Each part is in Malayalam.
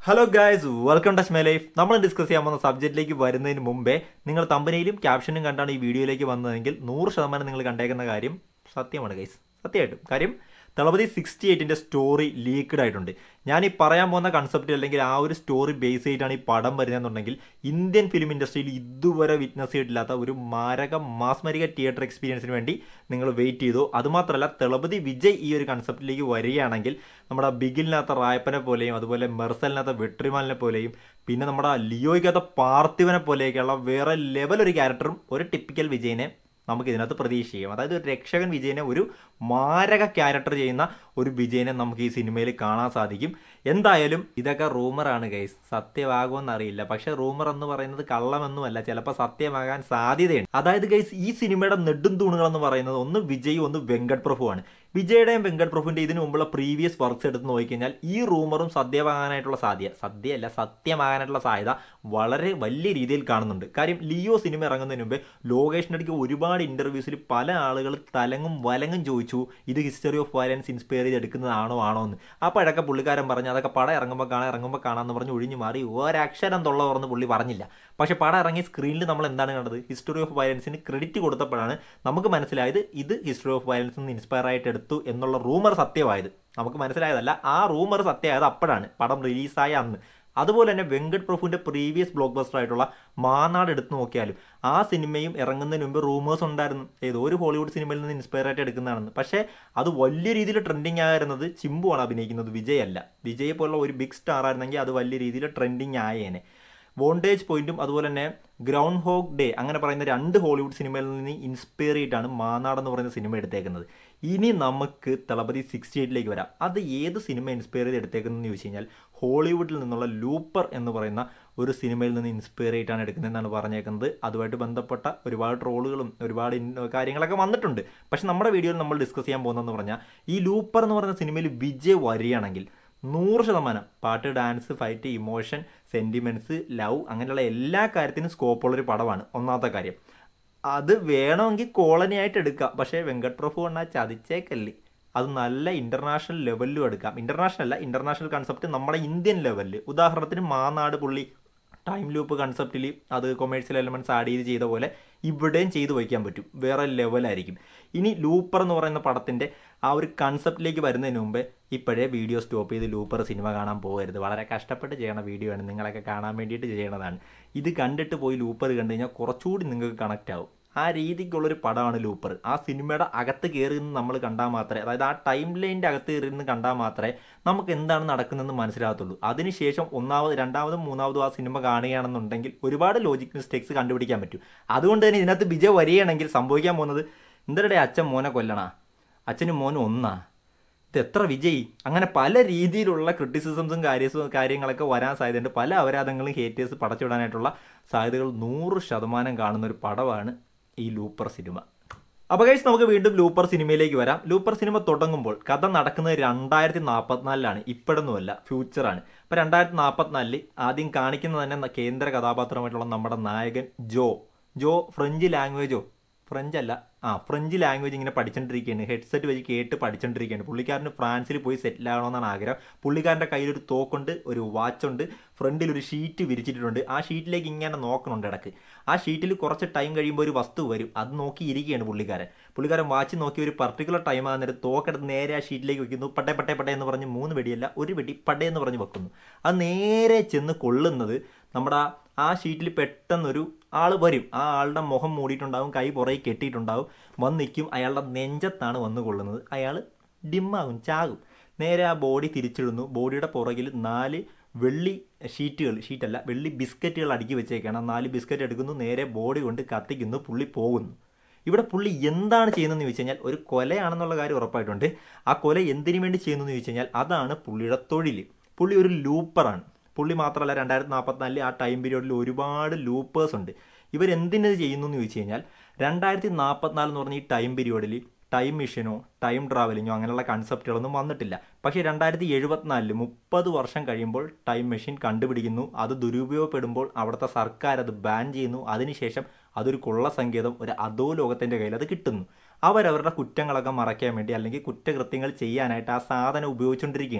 hello guys welcome touch my life നമ്മൾ ഡിസ്കസ് ചെയ്യാൻ പോകുന്ന സബ്ജക്റ്റിലേക്ക് വരുന്നതിന് മുമ്പേ നിങ്ങൾ തമ്പനയിലും ക്യാപ്ഷനും കണ്ടാണ് ഈ വീഡിയോയിലേക്ക് വന്നതെങ്കിൽ നൂറ് ശതമാനം നിങ്ങൾ കണ്ടേക്കുന്ന കാര്യം സത്യമാണ് ഗൈസ് സത്യമായിട്ടും കാര്യം തളപതി സിക്സ്റ്റി എയ്റ്റിൻ്റെ സ്റ്റോറി ലീക്ക്ഡ് ആയിട്ടുണ്ട് ഞാൻ ഈ പറയാൻ പോകുന്ന കൺസെപ്റ്റ് അല്ലെങ്കിൽ ആ ഒരു സ്റ്റോറി ബേസ് ചെയ്തിട്ടാണ് ഈ പടം വരുന്നതെന്നുണ്ടെങ്കിൽ ഇന്ത്യൻ ഫിലിം ഇൻഡസ്ട്രിയിൽ ഇതുവരെ വിറ്റ്നസ് ചെയ്തിട്ടില്ലാത്ത ഒരു മാരക മാസ്മരിക തിയേറ്റർ എക്സ്പീരിയൻസിന് വേണ്ടി നിങ്ങൾ വെയിറ്റ് ചെയ്തു അതുമാത്രമല്ല തളപതി വിജയ് ഈ ഒരു കൺസെപ്റ്റിലേക്ക് വരികയാണെങ്കിൽ നമ്മുടെ ബിഗിലിനകത്ത റായപ്പനെ പോലെയും അതുപോലെ മെർസലിനകത്ത വെട്രിമാലിനെ പോലെയും പിന്നെ നമ്മുടെ ലിയോയ്ക്കകത്ത പാർത്ഥിവനെ പോലെയൊക്കെയുള്ള വേറെ ലെവൽ ഒരു ക്യാരക്ടറും ഒരു ടിപ്പിക്കൽ വിജയനെ നമുക്ക് ഇതിനകത്ത് പ്രതീക്ഷിക്കാം അതായത് ഒരു രക്ഷകൻ വിജയനെ ഒരു മാരക ക്യാരക്ടർ ചെയ്യുന്ന ഒരു വിജയനെ നമുക്ക് ഈ സിനിമയിൽ കാണാൻ സാധിക്കും എന്തായാലും ഇതൊക്കെ റൂമറാണ് ഗൈസ് സത്യമാകുമെന്ന് അറിയില്ല പക്ഷെ റൂമർ എന്ന് പറയുന്നത് കള്ളമെന്നുമല്ല ചിലപ്പോൾ സത്യമാകാൻ സാധ്യതയുണ്ട് അതായത് ഗൈസ് ഈ സിനിമയുടെ നെടും തൂണുകൾ എന്ന് പറയുന്നത് ഒന്ന് വിജയ് ഒന്ന് വെങ്കട് പ്രഭുവാണ് വിജയുടെയും വെങ്കട് പ്രഭുവിൻ്റെ ഇതിനു മുമ്പുള്ള പ്രീവിയസ് വർക്ക്സ് എടുത്ത് നോക്കിക്കഴിഞ്ഞാൽ ഈ റൂമറും സത്യമാകാനായിട്ടുള്ള സാധ്യത സദ്യയല്ല സത്യമാകാനായിട്ടുള്ള സാധ്യത വളരെ വലിയ രീതിയിൽ കാണുന്നുണ്ട് കാര്യം ലിയോ സിനിമ ഇറങ്ങുന്നതിന് മുമ്പേ ലോകേഷിനടിക്ക് ഒരുപാട് ഇൻ്റർവ്യൂസിൽ പല ആളുകൾ തലങ്ങും വലങ്ങും ചോദിച്ചു ഇത് ഹിസ്റ്ററി ഓഫ് വയലൻസ് ഇൻസ്പയർ ചെയ്ത് എടുക്കുന്നതാണോ ആണോ എന്ന് അപ്പോഴൊക്കെ പുള്ളിക്കാരൻ പറഞ്ഞു അതൊക്കെ പടം ഇറങ്ങുമ്പോൾ കാണാൻ ഇറങ്ങുമ്പോൾ കാണാമെന്ന് പറഞ്ഞ് ഒഴിഞ്ഞു മാറി ഒരക്ഷരം തൊള്ള തുറന്ന് പുള്ളി പറഞ്ഞില്ല പക്ഷേ പടം ഇറങ്ങിയ സ്ക്രീനിൽ നമ്മൾ എന്താണ് കണ്ടത് ഹിസ്റ്ററി ഓഫ് വയലൻസിന് ക്രെഡിറ്റ് കൊടുത്തപ്പോഴാണ് നമുക്ക് മനസ്സിലായത് ഇത് ഹിസ്റ്ററി ഓഫ് വയലൻസിൽ നിന്ന് ഇൻസ്പയർ ആയിട്ട് എടുത്തു എന്നുള്ള റൂമർ സത്യമായത് നമുക്ക് മനസ്സിലായതല്ല ആ റൂമർ സത്യമായത് അപ്പോഴാണ് പടം റിലീസായ അന്ന് അതുപോലെ തന്നെ വെങ്കട് പ്രഭുവിൻ്റെ പ്രീവിയസ് ബ്ലോക്ക് ബസ്റ്റർ ആയിട്ടുള്ള മാനാട് എടുത്തു നോക്കിയാലും ആ സിനിമയും ഇറങ്ങുന്നതിന് മുമ്പ് റൂമേഴ്സ് ഉണ്ടായിരുന്നു ഏതോ ഒരു ഹോളിവുഡ് സിനിമയിൽ നിന്ന് ഇൻസ്പയർ ആയിട്ട് എടുക്കുന്നതാണെന്ന് പക്ഷേ അത് വലിയ രീതിയിൽ ട്രെൻഡിങ് ആയിരുന്നത് ചിമ്പുവാണ് അഭിനയിക്കുന്നത് വിജയ് അല്ല വിജയ് പോലുള്ള ഒരു ബിഗ് സ്റ്റാർ ആയിരുന്നെങ്കിൽ അത് വലിയ രീതിയിൽ ട്രെൻഡിങ് ആയേനെ വോണ്ടേജ് പോയിന്റും അതുപോലെ തന്നെ ഗ്രൗണ്ട് ഹോഗ് ഡേ അങ്ങനെ പറയുന്ന രണ്ട് ഹോളിവുഡ് സിനിമയിൽ നിന്ന് ഇൻസ്പയർ ചെയ്തിട്ടാണ് മാനാട് എന്ന് പറയുന്ന സിനിമ എടുത്തേക്കുന്നത് ഇനി നമുക്ക് തളപതി സിക്സ്റ്റി എയ്റ്റിലേക്ക് വരാം അത് ഏത് സിനിമ ഇൻസ്പയർ ചെയ്ത് എടുത്തേക്കുന്നതെന്ന് ചോദിച്ചു കഴിഞ്ഞാൽ ഹോളിവുഡിൽ നിന്നുള്ള ലൂപ്പർ എന്ന് പറയുന്ന ഒരു സിനിമയിൽ നിന്ന് ഇൻസ്പയർ ചെയ്തിട്ടാണ് എടുക്കുന്നതെന്നാണ് പറഞ്ഞേക്കുന്നത് അതുമായിട്ട് ബന്ധപ്പെട്ട ഒരുപാട് ട്രോളുകളും ഒരുപാട് കാര്യങ്ങളൊക്കെ വന്നിട്ടുണ്ട് പക്ഷെ നമ്മുടെ വീഡിയോയിൽ നമ്മൾ ഡിസ്കസ് ചെയ്യാൻ പോകുന്നതെന്ന് പറഞ്ഞാൽ ഈ ലൂപ്പർ എന്ന് പറയുന്ന സിനിമയിൽ വിജയ് വരികയാണെങ്കിൽ നൂറ് ശതമാനം പാട്ട് dance fight emotion sentiments love അങ്ങനെയുള്ള എല്ലാ കാര്യത്തിനും സ്കോപ്പുള്ളൊരു പടമാണ് ഒന്നാമത്തെ കാര്യം അത് വേണമെങ്കിൽ കോളനി ആയിട്ട് എടുക്കാം പക്ഷേ വെങ്കട് പ്രഭു പറഞ്ഞാൽ ചതിച്ചേക്കല്ലേ അത് നല്ല ഇൻ്റർനാഷണൽ ലെവലിലും എടുക്കാം ഇൻ്റർനാഷണൽ അല്ല ഇൻ്റർനാഷണൽ കൺസെപ്റ്റ് നമ്മുടെ ഇന്ത്യൻ ലെവലിൽ ഉദാഹരണത്തിന് മാനാട് പുള്ളി ടൈം ലൂപ്പ് കൺസെപ്റ്റിൽ അത് കൊമേഴ്സ്യൽ എലമെൻറ്റ്സ് ആഡ് ചെയ്ത് ചെയ്ത പോലെ ഇവിടെയും ചെയ്തു വയ്ക്കാൻ പറ്റും വേറെ ലെവലായിരിക്കും ഇനി ലൂപ്പർ എന്ന് പറയുന്ന പടത്തിൻ്റെ ആ ഒരു കൺസെപ്റ്റിലേക്ക് വരുന്നതിന് മുമ്പേ ഇപ്പോഴേ വീഡിയോ സ്റ്റോപ്പ് ചെയ്ത് ലൂപ്പർ സിനിമ കാണാൻ പോകരുത് വളരെ കഷ്ടപ്പെട്ട് ചെയ്യണ വീഡിയോ ആണ് നിങ്ങളൊക്കെ കാണാൻ വേണ്ടിയിട്ട് ചെയ്യണതാണ് ഇത് കണ്ടിട്ട് പോയി ലൂപ്പർ കണ്ടു കഴിഞ്ഞാൽ കുറച്ചുകൂടി നിങ്ങൾക്ക് കണക്റ്റ് ആവും ആ രീതിക്കുള്ളൊരു പടമാണ് ലൂപ്പർ ആ സിനിമയുടെ അകത്ത് കയറി നിന്ന് നമ്മൾ കണ്ടാൽ മാത്രമേ അതായത് ആ ടൈം ലൈനിൻ്റെ അകത്ത് കയറി നിന്ന് കണ്ടാൽ മാത്രമേ നമുക്ക് എന്താണ് നടക്കുന്നതെന്ന് മനസ്സിലാകത്തുള്ളൂ അതിനുശേഷം ഒന്നാമത് രണ്ടാമതും മൂന്നാമതും ആ സിനിമ കാണുകയാണെന്നുണ്ടെങ്കിൽ ഒരുപാട് ലോജിക് മിസ്റ്റേക്സ് കണ്ടുപിടിക്കാൻ പറ്റും അതുകൊണ്ട് തന്നെ ഇതിനകത്ത് വിജയ് വരികയാണെങ്കിൽ സംഭവിക്കാൻ പോകുന്നത് എന്തരുടെ അച്ഛൻ മോനെ കൊല്ലണ അച്ഛനും മോനും ഒന്നാ ഇത് എത്ര വിജയ് അങ്ങനെ പല രീതിയിലുള്ള ക്രിറ്റിസിസംസും കാര്യസും കാര്യങ്ങളൊക്കെ വരാൻ സാധ്യതയുണ്ട് പല അപരാധങ്ങളും ഹേറ്റേഴ്സ് പടച്ചുവിടാനായിട്ടുള്ള സാധ്യതകൾ നൂറ് ശതമാനം കാണുന്ന ഒരു പടമാണ് ഈ ലൂപ്പർ സിനിമ അപ്പോൾ ഗൈസ് നമുക്ക് വീണ്ടും ലൂപ്പർ സിനിമയിലേക്ക് വരാം ലൂപ്പർ സിനിമ തുടങ്ങുമ്പോൾ കഥ നടക്കുന്നത് രണ്ടായിരത്തി നാൽപ്പത്തിനാലിലാണ് ഇപ്പോഴൊന്നുമല്ല ഫ്യൂച്ചറാണ് ഇപ്പോൾ രണ്ടായിരത്തി നാൽപ്പത്തിനാലിൽ ആദ്യം കാണിക്കുന്നത് തന്നെ കേന്ദ്ര കഥാപാത്രമായിട്ടുള്ള നമ്മുടെ നായകൻ ജോ ജോ ഫ്രഞ്ച് ലാംഗ്വേജോ ഫ്രഞ്ച് അല്ല ആ ഫ്രഞ്ച് ലാംഗ്വേജ് ഇങ്ങനെ പഠിച്ചുകൊണ്ടിരിക്കുകയാണ് ഹെഡ്സെറ്റ് വെച്ച് കേട്ട് പഠിച്ചുകൊണ്ടിരിക്കുകയാണ് പുള്ളിക്കാരന് ഫ്രാൻസിൽ പോയി സെറ്റിൽ ആകണമെന്നാണ് ആഗ്രഹം പുള്ളിക്കാരൻ്റെ കയ്യിലൊരു തോക്കുണ്ട് ഒരു വാച്ചുണ്ട് ഫ്രണ്ടിൽ ഒരു ഷീറ്റ് വിരിച്ചിട്ടുണ്ട് ആ ഷീറ്റിലേക്ക് ഇങ്ങനെ നോക്കണുണ്ട് ഇടക്ക് ആ ഷീറ്റിൽ കുറച്ച് ടൈം കഴിയുമ്പോൾ ഒരു വസ്തു വരും അത് നോക്കി ഇരിക്കുകയാണ് പുള്ളിക്കാരൻ പുള്ളിക്കാരൻ വാച്ച് നോക്കി ഒരു പർട്ടിക്കുലർ ടൈം ആകുന്നേരം തോക്കെടുത്ത് നേരെ ആ ഷീറ്റിലേക്ക് വെക്കുന്നു പട്ടേ പട്ടേ പട്ടേ എന്ന് പറഞ്ഞ് മൂന്ന് വെടിയല്ല ഒരു വെടി പട്ടേ എന്ന് പറഞ്ഞ് വെക്കുന്നു അത് നേരെ ചെന്ന് കൊള്ളുന്നത് നമ്മുടെ ആ ഷീറ്റിൽ പെട്ടെന്നൊരു ആൾ വരും ആ ആളുടെ മുഖം മൂടിയിട്ടുണ്ടാവും കൈ പുറകെ കെട്ടിയിട്ടുണ്ടാവും വന്ന് നിൽക്കും അയാളുടെ നെഞ്ചത്താണ് വന്ന് കൊള്ളുന്നത് അയാൾ ഡിമ്മാകും ചാകും നേരെ ആ ബോഡി തിരിച്ചിടുന്നു ബോഡിയുടെ പുറകിൽ നാല് വെള്ളി ഷീറ്റുകൾ ഷീറ്റല്ല വെള്ളി ബിസ്ക്കറ്റുകൾ അടുക്കി വെച്ചേക്കാണ് നാല് ബിസ്ക്കറ്റ് എടുക്കുന്നു നേരെ ബോഡി കൊണ്ട് കത്തിക്കുന്നു പുള്ളി പോകുന്നു ഇവിടെ പുള്ളി എന്താണ് ചെയ്യുന്നതെന്ന് ചോദിച്ചു കഴിഞ്ഞാൽ ഒരു കൊലയാണെന്നുള്ള കാര്യം ഉറപ്പായിട്ടുണ്ട് ആ കൊല എന്തിനു വേണ്ടി ചെയ്യുന്നതെന്ന് ചോദിച്ചു കഴിഞ്ഞാൽ അതാണ് പുള്ളിയുടെ തൊഴിൽ പുള്ളി ഒരു ലൂപ്പറാണ് പുള്ളി മാത്രമല്ല രണ്ടായിരത്തി നാൽപ്പത്തിനാലിൽ ആ ടൈം പീരീഡിൽ ഒരുപാട് ലൂപ്പേഴ്സ് ഉണ്ട് ഇവരെന്തിനത് ചെയ്യുന്നു എന്ന് ചോദിച്ചു കഴിഞ്ഞാൽ രണ്ടായിരത്തി നാൽപ്പത്തിനാല് എന്ന് പറഞ്ഞ ഈ ടൈം പീരീഡിൽ ടൈം മിഷനോ ടൈം ട്രാവലിങ്ങോ അങ്ങനെയുള്ള കൺസെപ്റ്റുകളൊന്നും വന്നിട്ടില്ല പക്ഷേ രണ്ടായിരത്തി എഴുപത്തിനാലിൽ മുപ്പത് വർഷം കഴിയുമ്പോൾ ടൈം മെഷീൻ കണ്ടുപിടിക്കുന്നു അത് ദുരുപയോഗപ്പെടുമ്പോൾ അവിടുത്തെ സർക്കാർ അത് ബാൻ ചെയ്യുന്നു അതിനുശേഷം അതൊരു കൊള്ള സങ്കേതം ഒരു അധോ ലോകത്തിൻ്റെ കയ്യിൽ അത് കിട്ടുന്നു അവരവരുടെ കുറ്റങ്ങളൊക്കെ മറയ്ക്കാൻ വേണ്ടി അല്ലെങ്കിൽ കുറ്റകൃത്യങ്ങൾ ചെയ്യാനായിട്ട് ആ സാധനം ഉപയോഗിച്ചുകൊണ്ടിരിക്കുകയാണ്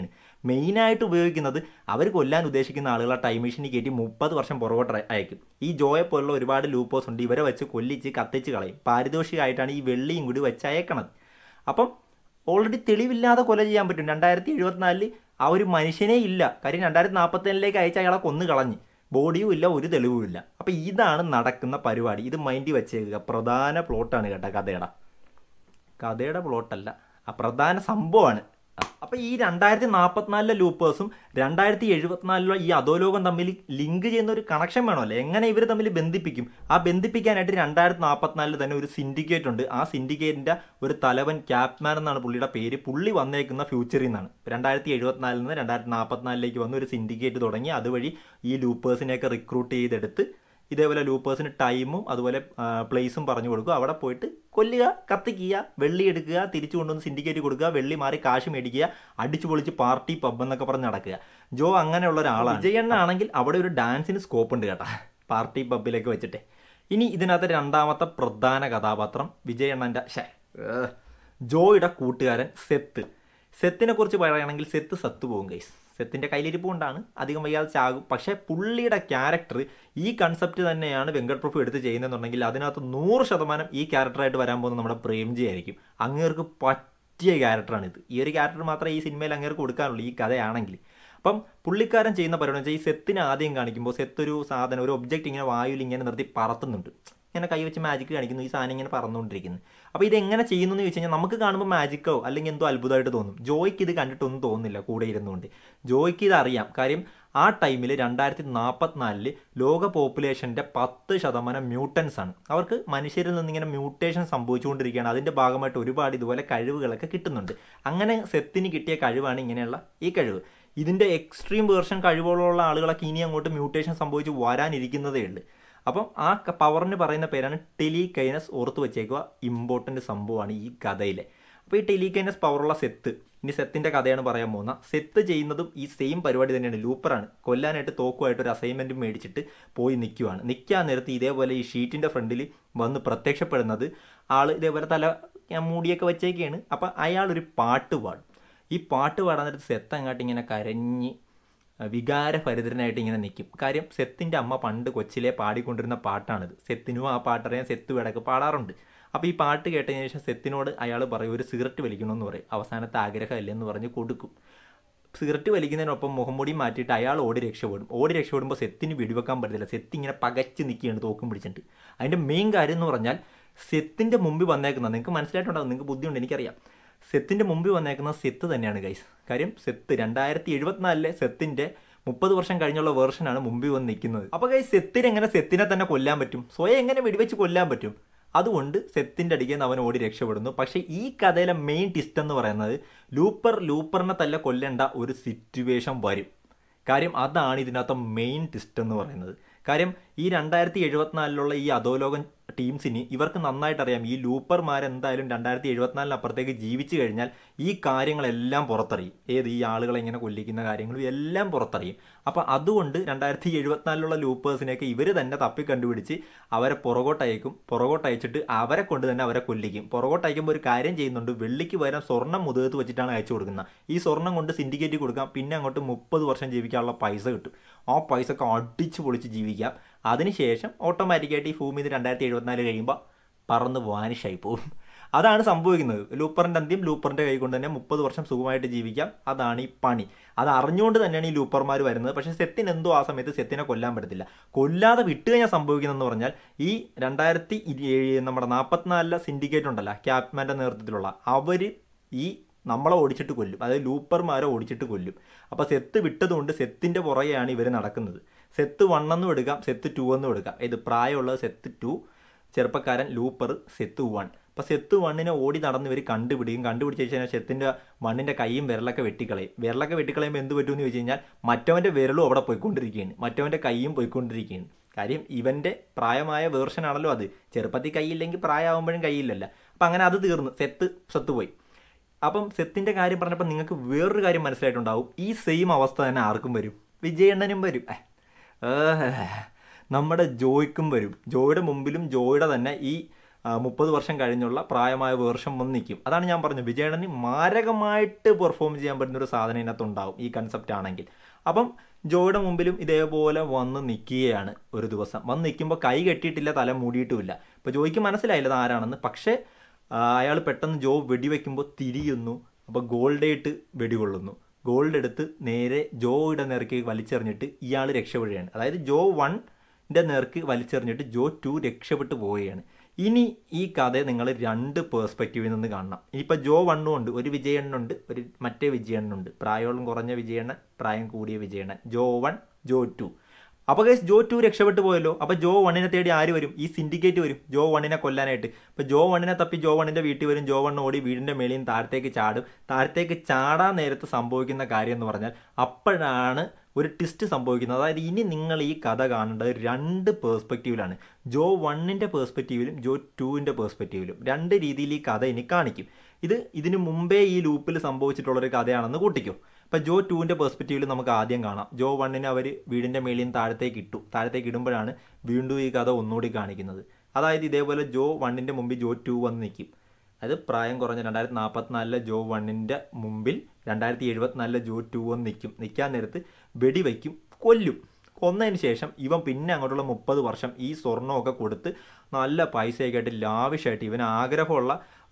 മെയിനായിട്ട് ഉപയോഗിക്കുന്നത് അവർ കൊല്ലാൻ ഉദ്ദേശിക്കുന്ന ആളുകളെ ടൈം മെഷീനിൽ കയറ്റി മുപ്പത് വർഷം പുറകോട്ട് അയ- അയക്കും ഈ ജോയെ പോലുള്ള ഒരുപാട് ലൂപ്പോസ് ഉണ്ട് ഇവരെ വെച്ച് കൊല്ലിച്ച് കത്തിച്ച് കളയും പാരിതോഷികമായിട്ടാണ് ഈ വെള്ളിയും കൂടി വെച്ച് അയക്കണത് അപ്പം ഓൾറെഡി തെളിവില്ലാതെ കൊല ചെയ്യാൻ പറ്റും രണ്ടായിരത്തി എഴുപത്തിനാലിൽ ആ ഒരു മനുഷ്യനേ ഇല്ല കാര്യം രണ്ടായിരത്തി നാൽപ്പത്തേഴിലേക്ക് അയച്ച അയാളെ കൊന്നു കളഞ്ഞ് ബോഡിയും ഇല്ല ഒരു തെളിവും ഇല്ല അപ്പം ഇതാണ് നടക്കുന്ന പരിപാടി ഇത് മൈൻഡിൽ വെച്ചേക്കുക പ്രധാന പ്ലോട്ടാണ് കേട്ടോ കഥയുടെ കഥയുടെ പ്ലോട്ടല്ല ആ പ്രധാന സംഭവമാണ് അപ്പം ഈ രണ്ടായിരത്തി നാൽപ്പത്തിനാലിലെ ലൂപ്പേഴ്സും രണ്ടായിരത്തി എഴുപത്തിനാലിലെ ഈ അധോലോകം തമ്മിൽ ലിങ്ക് ചെയ്യുന്ന ഒരു കണക്ഷൻ വേണമല്ലോ എങ്ങനെ ഇവർ തമ്മിൽ ബന്ധിപ്പിക്കും ആ ബന്ധിപ്പിക്കാനായിട്ട് രണ്ടായിരത്തി നാൽപ്പത്തിനാലിൽ തന്നെ ഒരു സിൻഡിക്കേറ്റ് ഉണ്ട് ആ സിൻഡിക്കേറ്റിൻ്റെ ഒരു തലവൻ ക്യാപ്മാൻ എന്നാണ് പുള്ളിയുടെ പേര് പുള്ളി വന്നേക്കുന്ന ഫ്യൂച്ചറിൽ നിന്നാണ് രണ്ടായിരത്തി എഴുപത്തിനാലിൽ നിന്ന് രണ്ടായിരത്തി നാൽപ്പത്തിനാലിലേക്ക് വന്ന ഒരു സിൻഡിക്കേറ്റ് തുടങ്ങി അതുവഴി ഈ ലൂപ്പേഴ്സിനെയൊക്കെ റിക്രൂട്ട് ചെയ്തെടുത്ത് ഇതേപോലെ ലൂപ്പേഴ്സിന് ടൈമും അതുപോലെ പ്ലേസും പറഞ്ഞു കൊടുക്കുക അവിടെ പോയിട്ട് കൊല്ലുക കത്തിക്കുക വെള്ളി എടുക്കുക തിരിച്ചു കൊണ്ടുവന്ന് സിൻഡിക്കേറ്റ് കൊടുക്കുക വെള്ളി മാറി കാശ് മേടിക്കുക അടിച്ചു പൊളിച്ച് പാർട്ടി പബ് എന്നൊക്കെ പറഞ്ഞ് നടക്കുക ജോ അങ്ങനെയുള്ള ഒരാളാണ് വിജയണ്ണ ആണെങ്കിൽ അവിടെ ഒരു ഡാൻസിന് സ്കോപ്പ് ഉണ്ട് കേട്ടാ പാർട്ടി പബ്ബിലേക്ക് വെച്ചിട്ട് ഇനി ഇതിനകത്ത് രണ്ടാമത്തെ പ്രധാന കഥാപാത്രം വിജയണ്ണൻ്റെ ഷേ ഏഹ്, ജോയുടെ കൂട്ടുകാരൻ സെത്ത് സെത്തിനെ കുറിച്ച് പറയുകയാണെങ്കിൽ സെത്ത് സത്തു പോകും ഗൈസ് സെത്തിൻ്റെ കയ്യിലിരിപ്പ് കൊണ്ടാണ് അധികം വയ്യാതെ ചാകും പക്ഷേ പുള്ളിയുടെ ക്യാരക്ടർ ഈ കൺസെപ്റ്റ് തന്നെയാണ് വെങ്കട് പ്രഭു എടുത്ത് ചെയ്യുന്നതെന്നുണ്ടെങ്കിൽ അതിനകത്ത് നൂറ് ശതമാനം ഈ ക്യാരക്ടറായിട്ട് വരാൻ പോകുന്നത് നമ്മുടെ പ്രേംജി ആയിരിക്കും അങ്ങേർക്ക് പറ്റിയ ക്യാരക്ടറാണ് ഇത് ഈ ഒരു ക്യാരക്ടർ മാത്രമേ ഈ സിനിമയിൽ അങ്ങേർക്ക് കൊടുക്കാനുള്ളൂ ഈ കഥയാണെങ്കിൽ അപ്പം പുള്ളിക്കാരൻ ചെയ്യുന്ന പരിപാടി എന്ന് വെച്ചാൽ ഈ സെത്തിനെ ആദ്യം കാണിക്കുമ്പോൾ സെത്ത് ഒരു സാധനം ഒരു ഒബ്ജക്റ്റ് ഇങ്ങനെ വായുവിൽ ഇങ്ങനെ നിർത്തി പറത്തുന്നുണ്ട് ഇങ്ങനെ കൈവച്ച് മാജിക് കാണിക്കുന്നു ഈ സാധനം ഇങ്ങനെ പറന്നുകൊണ്ടിരിക്കുന്നു അപ്പോൾ ഇത് എങ്ങനെ ചെയ്യുന്നു എന്ന് ചോദിച്ചു കഴിഞ്ഞാൽ നമുക്ക് കാണുമ്പോൾ മാജിക്കോ അല്ലെങ്കിൽ എന്തോ അത്ഭുതമായിട്ട് തോന്നും ജോയ്ക്ക് ഇത് കണ്ടിട്ടൊന്നും തോന്നുന്നില്ല കൂടെ ഇരുന്നുകൊണ്ട് ജോയ്ക്ക് ഇത് അറിയാം കാര്യം ആ ടൈമിൽ രണ്ടായിരത്തി നാൽപ്പത്തിനാലില് ലോക പോപ്പുലേഷൻ്റെ പത്ത് ശതമാനം മ്യൂട്ടൻസ് ആണ് അവർക്ക് മനുഷ്യരിൽ നിന്ന് ഇങ്ങനെ മ്യൂട്ടേഷൻ സംഭവിച്ചുകൊണ്ടിരിക്കുകയാണ് അതിൻ്റെ ഭാഗമായിട്ട് ഒരുപാട് ഇതുപോലെ കഴിവുകളൊക്കെ കിട്ടുന്നുണ്ട് അങ്ങനെ സെത്തിന് കിട്ടിയ കഴിവാണ് ഇങ്ങനെയുള്ള ഈ കഴിവ് ഇതിൻ്റെ എക്സ്ട്രീം വേർഷൻ കഴിവുകളുള്ള ആളുകളൊക്കെ ഇനി അങ്ങോട്ട് മ്യൂട്ടേഷൻ സംഭവിച്ച് വരാനിരിക്കുന്നതേ ഉള്ളൂ അപ്പം ആ ക- പവറിന് പറയുന്ന പേരാണ് ടെലികൈനസ് ഓർത്ത് വെച്ചേക്കുക ഇമ്പോർട്ടൻ്റ് സംഭവമാണ് ഈ കഥയിലെ അപ്പോൾ ഈ ടെലികൈനസ് പവറുള്ള സെത്ത് ഇനി സെത്തിൻ്റെ കഥയാണ് പറയാൻ പോകുന്ന സെത്ത് ചെയ്യുന്നതും ഈ സെയിം പരിപാടി തന്നെയാണ് ലൂപ്പറാണ് കൊല്ലാനായിട്ട് തോക്കുമായിട്ട് ഒരു അസൈൻമെൻറ്റ് മേടിച്ചിട്ട് പോയി നിൽക്കുവാണ് നിൽക്കാൻ നേരത്ത് ഇതേപോലെ ഈ ഷീറ്റിൻ്റെ ഫ്രണ്ടിൽ വന്ന് പ്രത്യക്ഷപ്പെടുന്നത് ആൾ ഇതേപോലെ തല മൂടിയൊക്കെ വെച്ചേക്കാണ് അപ്പം അയാൾ ഒരു പാട്ട് പാടും ഈ പാട്ട് പാടാൻ നേരത്ത് സെത്ത് അങ്ങോട്ട് ഇങ്ങനെ കരഞ്ഞ് വികാരഭരിതനായിട്ട് ഇങ്ങനെ നിൽക്കും കാര്യം സെത്തിൻ്റെ അമ്മ പണ്ട് കൊച്ചിലെ പാടിക്കൊണ്ടിരുന്ന പാട്ടാണിത് സെത്തിനും ആ പാട്ടറിയാൻ സെത്ത് വിടക്ക് പാടാറുണ്ട് അപ്പോൾ ഈ പാട്ട് കേട്ടതിന് ശേഷം സെത്തിനോട് അയാൾ പറയും ഒരു സിഗരറ്റ് വലിക്കണമെന്ന് പറയും അവസാനത്തെ ആഗ്രഹമല്ലെന്ന് പറഞ്ഞ് കൊടുക്കും സിഗരറ്റ് വലിക്കുന്നതിനൊപ്പം മുഖംമൂടി മാറ്റിയിട്ട് അയാൾ ഓടി രക്ഷപ്പെടും ഓടി രക്ഷപ്പെടുമ്പോൾ സെത്തിന് വെടിവെക്കാൻ പറ്റത്തില്ല സെത്ത് ഇങ്ങനെ പകച്ച് നിൽക്കുകയാണ് തോക്കും പിടിച്ചിട്ട് അതിൻ്റെ മെയിൻ കാര്യം എന്ന് പറഞ്ഞാൽ സെത്തിൻ്റെ മുമ്പിൽ വന്നേക്കുന്നത് നിങ്ങൾക്ക് മനസ്സിലായിട്ടുണ്ടാകും നിങ്ങൾക്ക് ബുദ്ധിയുണ്ട് എനിക്കറിയാം സെത്തിൻ്റെ മുമ്പിൽ വന്നേക്കുന്ന സെത്ത് തന്നെയാണ് ഗൈസ് കാര്യം സെത്ത് രണ്ടായിരത്തി എഴുപത്തിനാലിലെ സെത്തിൻ്റെ മുപ്പത് വർഷം കഴിഞ്ഞുള്ള വേർഷനാണ് മുമ്പിൽ വന്ന് നിൽക്കുന്നത് അപ്പോൾ ഗൈസ് സെത്തിന് എങ്ങനെ സെത്തിനെ തന്നെ കൊല്ലാൻ പറ്റും സ്വയം എങ്ങനെ വെടിവെച്ച് കൊല്ലാൻ പറ്റും അതുകൊണ്ട് സെത്തിൻ്റെ അടിയിൽ നിന്ന് അവൻ ഓടി രക്ഷപ്പെടുന്നു പക്ഷേ ഈ കഥയിലെ മെയിൻ ടിസ്റ്റ് എന്ന് പറയുന്നത് ലൂപ്പർ ലൂപ്പറിനെ തന്നെ കൊല്ലേണ്ട ഒരു സിറ്റുവേഷൻ വരും കാര്യം അതാണ് ഇതിനകത്ത് മെയിൻ ടിസ്റ്റ് എന്ന് പറയുന്നത് കാര്യം ഈ രണ്ടായിരത്തി എഴുപത്തിനാലിലുള്ള ഈ അധോലോകൻ ടീംസിന് ഇവർക്ക് നന്നായിട്ട് അറിയാം ഈ ലൂപ്പർമാർ എന്തായാലും രണ്ടായിരത്തി എഴുപത്തിനാലിന് അപ്പുറത്തേക്ക് ജീവിച്ചു കഴിഞ്ഞാൽ ഈ കാര്യങ്ങളെല്ലാം പുറത്തറിയും ഏത് ഈ ആളുകളെ ഇങ്ങനെ കൊല്ലിക്കുന്ന കാര്യങ്ങളും എല്ലാം പുറത്തറിയും അപ്പോൾ അതുകൊണ്ട് രണ്ടായിരത്തി എഴുപത്തിനാലിലുള്ള ലൂപ്പേഴ്സിനെയൊക്കെ ഇവർ തന്നെ തപ്പി കണ്ടുപിടിച്ച് അവരെ പുറകോട്ടയക്കും പുറകോട്ടയച്ചിട്ട് അവരെ കൊണ്ട് തന്നെ അവരെ കൊല്ലിക്കും പുറകോട്ടയക്കുമ്പോൾ ഒരു കാര്യം ചെയ്യുന്നുണ്ട് വെള്ളിക്ക് പകരം സ്വർണ്ണം മുതുകത്ത് വെച്ചിട്ടാണ് അയച്ചു കൊടുക്കുന്നത് ഈ സ്വർണ്ണം കൊണ്ട് സിൻഡിക്കേറ്റ് കൊടുക്കാം പിന്നെ അങ്ങോട്ട് മുപ്പത് വർഷം ജീവിക്കാനുള്ള പൈസ കിട്ടും ആ പൈസ ഒക്കെ അടിച്ച് പൊളിച്ച് ജീവിക്കാം അതിനുശേഷം ഓട്ടോമാറ്റിക്കായിട്ട് ഈ ഭൂമി ഇത് രണ്ടായിരത്തി എഴുപത്തിനാല് കഴിയുമ്പോൾ പറന്ന് വാനിഷായി പോകും അതാണ് സംഭവിക്കുന്നത് ലൂപ്പറിൻ്റെ അന്ത്യം ലൂപ്പറിൻ്റെ കൈ കൊണ്ട് തന്നെ മുപ്പത് വർഷം സുഖമായിട്ട് ജീവിക്കാം അതാണ് ഈ പണി അത് അറിഞ്ഞുകൊണ്ട് തന്നെയാണ് ഈ ലൂപ്പർമാർ വരുന്നത് പക്ഷേ സെത്തിന് എന്തോ ആ സമയത്ത് സെത്തിനെ കൊല്ലാൻ പറ്റത്തില്ല കൊല്ലാതെ വിട്ട് കഴിഞ്ഞാൽ സംഭവിക്കുന്നതെന്ന് പറഞ്ഞാൽ ഈ രണ്ടായിരത്തി ഇരു- നമ്മുടെ നാൽപ്പത്തിനാലിലെ സിൻഡിക്കേറ്റ് ഉണ്ടല്ലോ ക്യാപ്മാൻ്റെ നേതൃത്വത്തിലുള്ള അവർ ഈ നമ്മളെ ഓടിച്ചിട്ട് കൊല്ലും അതായത് ലൂപ്പർമാരെ ഓടിച്ചിട്ട് കൊല്ലും അപ്പോൾ സെത്ത് വിട്ടതുകൊണ്ട് സെത്തിൻ്റെ പുറകെയാണ് ഇവർ നടക്കുന്നത് സെത്ത് വൺ എന്നും എടുക്കാം സെത്ത് ടു എന്നും എടുക്കാം ഇത് പ്രായമുള്ളത് സെത്ത് ടു ചെറുപ്പക്കാരൻ ലൂപ്പർ സെത്ത് വൺ അപ്പോൾ സെത്ത് വണ്ണിനെ ഓടി നടന്ന് ഇവർ കണ്ടുപിടിക്കും കണ്ടുപിടിച്ച ശേഷം സെത്തിൻ്റെ വണ്ണിൻ്റെ കൈയും വിരലൊക്കെ വെട്ടിക്കളയും വിരലൊക്കെ വെട്ടിക്കളയുമ്പോൾ എന്ത് പറ്റുമെന്ന് ചോദിച്ചു കഴിഞ്ഞാൽ മറ്റവൻ്റെ വിരലും അവിടെ പോയിക്കൊണ്ടിരിക്കുകയാണ് മറ്റവൻ്റെ കൈയും പോയിക്കൊണ്ടിരിക്കുകയാണ് കാര്യം ഇവൻ്റെ പ്രായമായ വേർഷനാണല്ലോ അത് ചെറുപ്പത്തിൽ കൈയില്ലെങ്കിൽ പ്രായമാകുമ്പോഴും കൈയില്ലല്ല അപ്പം അങ്ങനെ അത് തീർന്നു സെത്ത് സെത്ത് പോയി അപ്പം സെത്തിൻ്റെ കാര്യം പറഞ്ഞപ്പോൾ നിങ്ങൾക്ക് വേറൊരു കാര്യം മനസ്സിലായിട്ടുണ്ടാവും ഈ സെയിം അവസ്ഥ തന്നെ ആർക്കും വരും വിജയണ്ണനും വരും ഏ, ഏഹ്, നമ്മുടെ ജോയ്ക്കും വരും ജോയുടെ മുമ്പിലും ജോയുടെ തന്നെ ഈ മുപ്പത് വർഷം കഴിഞ്ഞുള്ള പ്രായമായ വേർഷം വന്ന് നിൽക്കും അതാണ് ഞാൻ പറഞ്ഞത് വിജയണ്ണന് മാരകമായിട്ട് പെർഫോം ചെയ്യാൻ പറ്റുന്ന ഒരു സാധനം ഇതിനകത്ത് ഉണ്ടാവും ഈ കൺസെപ്റ്റ് ആണെങ്കിൽ അപ്പം ജോയുടെ മുമ്പിലും ഇതേപോലെ വന്ന് നിൽക്കുകയാണ് ഒരു ദിവസം വന്ന് നിൽക്കുമ്പോൾ കൈ കെട്ടിയിട്ടില്ല തല മൂടിയിട്ടുമില്ല ഇപ്പോൾ ജോയ്ക്ക് മനസ്സിലായില്ല ഇത് ആരാണെന്ന് പക്ഷേ അയാൾ പെട്ടെന്ന് ജോ വെടിവെക്കുമ്പോൾ തിരിയുന്നു അപ്പോൾ ഗോൾഡായിട്ട് വെടികൊള്ളുന്നു ഗോൾഡ് എടുത്ത് നേരെ ജോയുടെ നേർക്ക് വലിച്ചെറിഞ്ഞിട്ട് ഇയാൾ രക്ഷപ്പെടുകയാണ് അതായത് ജോ വണ്ണിൻ്റെ നേർക്ക് വലിച്ചെറിഞ്ഞിട്ട് ജോ ടു രക്ഷപ്പെട്ടു പോവുകയാണ് ഇനി ഈ കഥ നിങ്ങൾ രണ്ട് പേഴ്സ്പെക്റ്റീവിൽ നിന്ന് കാണണം ഇനിയിപ്പോൾ ജോ വണ്ണും ഉണ്ട് ഒരു വിജയണ്ണുണ്ട് ഒരു മറ്റേ വിജയണ്ണുണ്ട് പ്രായോളം കുറഞ്ഞ വിജയണ്ണൻ പ്രായം കൂടിയ Vijayannan Joe one Joe two അപ്പോൾ ഗൈസ് ജോ ടു രക്ഷപ്പെട്ടു പോയല്ലോ അപ്പോൾ ജോ വണ്ണിനെ തേടി ആര് വരും ഈ സിൻഡിക്കേറ്റ് വരും ജോ വണ്ണിനെ കൊല്ലാനായിട്ട് ഇപ്പോൾ ജോ വണ്ണിനെ തപ്പി ജോ വണ്ണിൻ്റെ വീട്ടിൽ വരും ജോ വണ്ണ് ഓടി വീടിൻ്റെ മേളിൽ നിന്ന് താഴത്തേക്ക് ചാടും താഴത്തേക്ക് ചാടാൻ നേരത്ത് സംഭവിക്കുന്ന കാര്യം എന്ന് പറഞ്ഞാൽ അപ്പോഴാണ് ഒരു ട്വിസ്റ്റ് സംഭവിക്കുന്നത് അതായത് ഇനി നിങ്ങൾ ഈ കഥ കാണേണ്ടത് രണ്ട് പേഴ്സ്പെക്റ്റീവിലാണ് ജോ വണ്ണിൻ്റെ പേഴ്സ്പെക്റ്റീവിലും ജോ ടുവിൻ്റെ പേഴ്സ്പെക്റ്റീവിലും രണ്ട് രീതിയിൽ ഈ കഥ ഇനി കാണിക്കും ഇത് ഇതിനു മുമ്പേ ഈ ലൂപ്പിൽ സംഭവിച്ചിട്ടുള്ളൊരു കഥയാണെന്ന് കൂട്ടിക്കോ അപ്പോൾ ജോ ടുവിൻ്റെ പെർസ്പെക്റ്റീവിൽ നമുക്ക് ആദ്യം കാണാം ജോ വണ്ണിനെ അവർ വീടിൻ്റെ മേളിൽ നിന്ന് താഴത്തേക്ക് ഇട്ടു താഴത്തേക്ക് ഇടുമ്പോഴാണ് വീണ്ടും ഈ കഥ ഒന്നുകൂടി കാണിക്കുന്നത് അതായത് ഇതേപോലെ ജോ വണ്ണിൻ്റെ മുമ്പിൽ ജോ ടു വന്ന് നിൽക്കും അത് പ്രായം കുറഞ്ഞ രണ്ടായിരത്തി നാൽപ്പത്തിനാലിലെ ജോ വണ്ണിൻ്റെ മുമ്പിൽ രണ്ടായിരത്തി എഴുപത്തിനാലിലെ ജോ ടു വന്ന് നിൽക്കും നിൽക്കാൻ നേരത്ത് വെടിവെക്കും കൊല്ലും കൊന്നതിന് ശേഷം ഇവൻ പിന്നെ അങ്ങോട്ടുള്ള മുപ്പത് വർഷം ഈ സ്വർണ്ണമൊക്കെ കൊടുത്ത് നല്ല പൈസയൊക്കെ ആയിട്ട് ലാവിഷായിട്ട് ഇവൻ ആഗ്രഹമുള്ള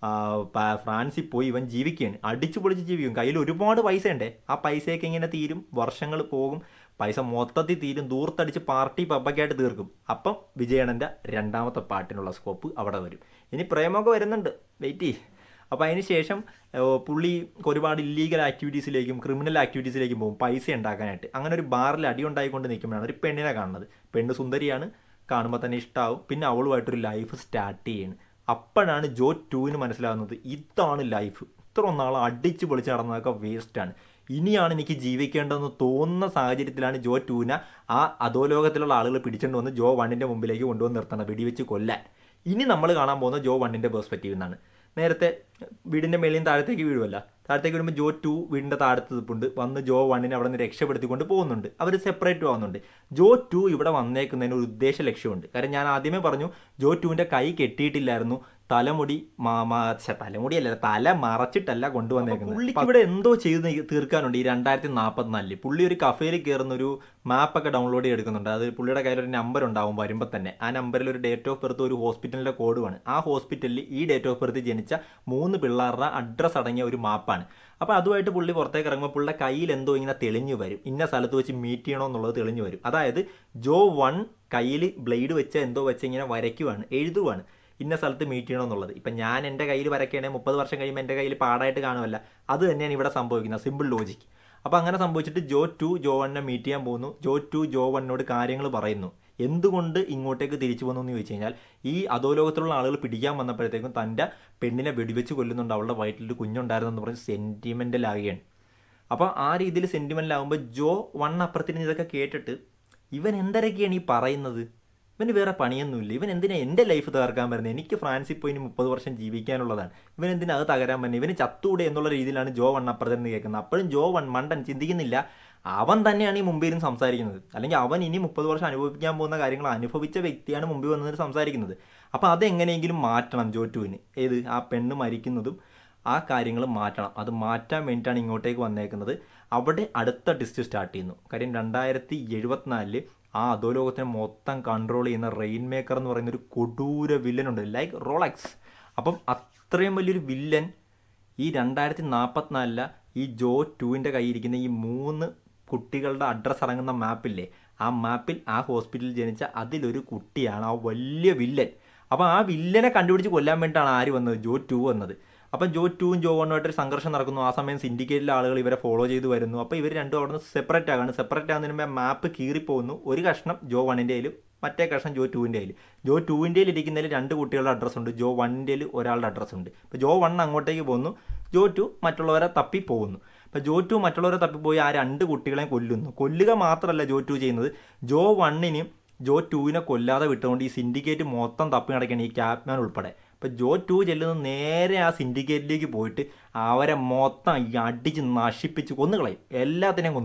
ഫ്രാൻസിൽ പോയി ഇവൻ ജീവിക്കുകയാണ് അടിച്ചു പൊളിച്ച് ജീവിക്കും കയ്യിൽ ഒരുപാട് പൈസ ഉണ്ടേ ആ പൈസയൊക്കെ ഇങ്ങനെ തീരും വർഷങ്ങൾ പോകും പൈസ മൊത്തത്തിൽ തീരും ദൂർത്തടിച്ച് പാർട്ടി പബ്ബക്കായിട്ട് തീർക്കും അപ്പം വിജയണൻ്റെ രണ്ടാമത്തെ പാട്ടിനുള്ള സ്കോപ്പ് അവിടെ വരും ഇനി പ്രേമമൊക്കെ വരുന്നുണ്ട് വെയിറ്റ് ചെയ്യ് അപ്പോൾ അതിന് ശേഷം പുള്ളി ഒരുപാട് ഇല്ലീഗൽ ആക്ടിവിറ്റീസിലേക്കും ക്രിമിനൽ ആക്ടിവിറ്റീസിലേക്കും പോകും പൈസ ഉണ്ടാക്കാനായിട്ട് അങ്ങനെ ഒരു ബാറിൽ അടി ഉണ്ടായിക്കൊണ്ട് നിൽക്കുമ്പോഴാണ് ഒരു പെണ്ണിനെ കാണുന്നത് പെണ്ണ് സുന്ദരിയാണ് കാണുമ്പോൾ തന്നെ ഇഷ്ടമാവും പിന്നെ അവളുമായിട്ടൊരു ലൈഫ് സ്റ്റാർട്ട് ചെയ്യാണ് അപ്പോഴാണ് ജോ ടുവിന് മനസ്സിലാകുന്നത് ഇതാണ് ലൈഫ് ഇത്ര നാൾ അടിച്ച് പൊളിച്ച് നടന്നതൊക്കെ വേസ്റ്റാണ് ഇനിയാണ് എനിക്ക് ജീവിക്കേണ്ടതെന്ന് തോന്നുന്ന സാഹചര്യത്തിലാണ് ജോ ടൂന ആ അധോലോകത്തിലുള്ള ആളുകൾ പിടിച്ചുകൊണ്ട് വന്ന് ജോ വണ്ണിൻ്റെ മുമ്പിലേക്ക് കൊണ്ടുവന്ന് നിർത്തണം വെടിവെച്ച് കൊല്ലാൻ ഇനി നമ്മൾ കാണാൻ പോകുന്ന ജോ വണ്ണിൻ്റെ പേഴ്സ്പെക്റ്റീവ് എന്നാണ് നേരത്തെ വീടിൻ്റെ മേളിൽ നിന്ന് താഴത്തേക്ക് വീഴുമല്ല താഴത്തേക്ക് വീഴുമ്പോൾ ജോ ടു വീടിൻ്റെ താഴത്ത് നിൽപ്പുണ്ട് വന്ന് ജോ വണ്ണിനെ അവിടെ നിന്ന് രക്ഷപ്പെടുത്തിക്കൊണ്ട് പോകുന്നുണ്ട് അവർ സെപ്പറേറ്റ് ആവുന്നുണ്ട് ജോ ടു ഇവിടെ വന്നേക്കുന്നതിന് ഒരു ഉദ്ദേശ ലക്ഷ്യമുണ്ട് കാരണം ഞാൻ ആദ്യമേ പറഞ്ഞു ജോ ടുവിൻ്റെ കൈ കെട്ടിയിട്ടില്ലായിരുന്നു തലമുടി തലമുടിയല്ല തല മറച്ചിട്ടല്ല കൊണ്ടുവന്നേക്കുന്നത് പുള്ളിക്ക് ഇവിടെ എന്തോ ചെയ്ത് തീർക്കാനുണ്ട് ഈ രണ്ടായിരത്തി നാൽപ്പത്തിനാലില് പുള്ളി ഒരു കഫേയിൽ കയറുന്ന ഒരു മാപ്പൊക്കെ ഡൗൺലോഡ് ചെയ്തെടുക്കുന്നുണ്ട് അത് പുള്ളിയുടെ കയ്യിൽ ഒരു നമ്പർ ഉണ്ടാവും വരുമ്പോൾ തന്നെ ആ നമ്പറിൽ ഒരു ഡേറ്റ് ഓഫ് ബർത്ത് ഒരു ഹോസ്പിറ്റലിൻ്റെ കോഡുമാണ് ആ ഹോസ്പിറ്റലിൽ ഈ ഡേറ്റ് ഓഫ് ബർത്ത് ജനിച്ച മൂന്ന് പിള്ളേരുടെ അഡ്രസ്സ് അടങ്ങിയ ഒരു മാപ്പാണ് അപ്പോൾ അതുമായിട്ട് പുള്ളി പുറത്തേക്ക് ഇറങ്ങുമ്പോൾ പുള്ളിയുടെ കയ്യിൽ എന്തോ ഇങ്ങനെ തെളിഞ്ഞു വരും ഇന്ന സ്ഥലത്ത് വെച്ച് മീറ്റ് ചെയ്യണോ എന്നുള്ളത് തെളിഞ്ഞു വരും അതായത് ജോ വൺ കയ്യിൽ ബ്ലേഡ് വെച്ച് എന്തോ വെച്ച് ഇങ്ങനെ വരയ്ക്കുവാണ് എഴുതുവാണ് ഇന്ന സ്ഥലത്ത് മീറ്റ് ചെയ്യണമെന്നുള്ളത് ഇപ്പം ഞാൻ എൻ്റെ കയ്യിൽ വരയ്ക്കുകയാണെങ്കിൽ മുപ്പത് വർഷം കഴിയുമ്പോൾ എൻ്റെ കയ്യിൽ പാടായിട്ട് കാണുമല്ല അത് തന്നെയാണ് ഇവിടെ സംഭവിക്കുന്നത് സിമ്പിൾ ലോജിക് അപ്പോൾ അങ്ങനെ സംഭവിച്ചിട്ട് ജോ ടു ജോ വണ്ണിനെ മീറ്റ് ചെയ്യാൻ പോകുന്നു ജോ ടു ജോ വണ്ണിനോട് കാര്യങ്ങൾ പറയുന്നു എന്തുകൊണ്ട് ഇങ്ങോട്ടേക്ക് തിരിച്ചു വന്നു എന്ന് ചോദിച്ചു കഴിഞ്ഞാൽ ഈ അധോലോകത്തിലുള്ള ആളുകൾ പിടിക്കാൻ വന്നപ്പോഴത്തേക്കും തൻ്റെ പെണ്ണിനെ വെടിവെച്ച് കൊല്ലുന്നുണ്ട് അവളുടെ വയറ്റിൽ കുഞ്ഞുണ്ടായിരുന്നെന്ന് പറഞ്ഞ് സെൻറ്റിമെൻ്റലാകുകയാണ് അപ്പോൾ ആ രീതിയിൽ സെൻറ്റിമെൻ്റലാകുമ്പോൾ ജോ വൺ അപ്പുറത്തിന് ഇതൊക്കെ കേട്ടിട്ട് ഇവൻ എന്തരൊക്കെയാണ് ഈ പറയുന്നത് ഇവന് വേറെ പണിയൊന്നുമില്ല ഇവൻ എന്തിനാ എൻ്റെ ലൈഫ് തകർക്കാൻ വരുന്നത് എനിക്ക് ഫ്രാൻസിൽ പോയി ഇനി മുപ്പത് വർഷം ജീവിക്കാനുള്ളതാണ് ഇവൻ എന്തിനാ അത് തകരാൻ പറ്റുന്നത് ഇവന് ചത്തൂടെ എന്നുള്ള രീതിയിലാണ് ജോ വൺ അപ്പുറത്ത് കേൾക്കുന്നത് അപ്പോഴും ജോ വൺ മണ്ടൻ ചിന്തിക്കുന്നില്ല അവൻ തന്നെയാണ് ഈ മുമ്പിലും സംസാരിക്കുന്നത് അല്ലെങ്കിൽ അവൻ ഇനി മുപ്പത് വർഷം അനുഭവിക്കാൻ പോകുന്ന കാര്യങ്ങൾ അനുഭവിച്ച വ്യക്തിയാണ് മുമ്പിൽ വന്നത് സംസാരിക്കുന്നത് അപ്പോൾ അതെങ്ങനെയെങ്കിലും മാറ്റണം ജോ ടുവിന് ഏത് ആ പെണ്ണ് മരിക്കുന്നതും ആ കാര്യങ്ങൾ മാറ്റണം അത് മാറ്റാൻ വേണ്ടിയിട്ടാണ് ഇങ്ങോട്ടേക്ക് വന്നേക്കുന്നത് അവിടെ അടുത്ത ടിസ്റ്റ് സ്റ്റാർട്ട് ചെയ്യുന്നു കാര്യം രണ്ടായിരത്തി എഴുപത്തിനാലില് ആ അധോലോകത്തിനെ മൊത്തം കൺട്രോൾ ചെയ്യുന്ന റെയിൻ മേക്കർ എന്ന് പറയുന്ന ഒരു കൊടൂര വില്ലനുണ്ട് ലൈക്ക് റോളക്സ് അപ്പം അത്രയും വലിയൊരു വില്ലൻ ഈ രണ്ടായിരത്തി നാൽപ്പത്തിനാലില ഈ ജോ ടുവിൻ്റെ കയ്യിരിക്കുന്ന ഈ മൂന്ന് കുട്ടികളുടെ അഡ്രസ്സ് അടങ്ങുന്ന മാപ്പില്ലേ ആ മാപ്പിൽ ആ ഹോസ്പിറ്റലിൽ ജനിച്ച അതിലൊരു കുട്ടിയാണ് ആ വലിയ വില്ലൻ അപ്പോൾ ആ വില്ലനെ കണ്ടുപിടിച്ച് കൊല്ലാൻ വേണ്ടിയിട്ടാണ് ആര് വന്നത് ജോ ടു വന്നത് അപ്പം ജോ ടുവും ജോ വണ്ണുമായിട്ടൊരു സംഘർഷം നടക്കുന്നു ആ സമയം സിൻഡിക്കേറ്റിലെ ആളുകൾ ഇവരെ ഫോളോ ചെയ്ത് വരുന്നു അപ്പോൾ ഇവർ രണ്ടും അവിടെ നിന്ന് സെപ്പറേറ്റ് ആകാണ് സെപ്പറേറ്റ് ആകുന്നതിന് മുമ്പ് മാപ്പ് കീറിപ്പോകുന്നു ഒരു കഷ്ണം ജോ വണ്ണിൻ്റെ കയ്യിലും മറ്റേ കഷ്ണം ജോ ടുവിൻ്റെ കയ്യിൽ ജോ ടുവിൻ്റെ ഇരിക്കുന്നതിൽ രണ്ട് കുട്ടികളുടെ അഡ്രസ്സ് ഉണ്ട് ജോ വണ്ണിൻ്റെ ഒരാളുടെ അഡ്രസ്സ് ഉണ്ട് ഇപ്പോൾ ജോ വൺ അങ്ങോട്ടേക്ക് പോകുന്നു ജോ ടു മറ്റുള്ളവരെ തപ്പി പോകുന്നു അപ്പോൾ ജോ ടു മറ്റുള്ളവരെ തപ്പിപ്പോയി ആ രണ്ട് കുട്ടികളെയും കൊല്ലുന്നു കൊല്ലുക മാത്രമല്ല ജോ ടു ചെയ്യുന്നത് ജോ വണ്ണിനും ജോ ടുവിനെ കൊല്ലാതെ വിട്ടുകൊണ്ട് ഈ സിൻഡിക്കേറ്റ് മൊത്തം തപ്പി നടക്കുകയാണ് ഈ ക്യാപ്മാൻ ഉൾപ്പെടെ അപ്പോൾ ജോ ടു ചെല്ലുന്നത് നേരെ ആ സിൻഡിക്കേറ്റിലേക്ക് പോയിട്ട് അവരെ മൊത്തം ഈ അടിച്ച് നശിപ്പിച്ച് കൊന്നുകളയും എല്ലാത്തിനെയും കൊന്നുകളയും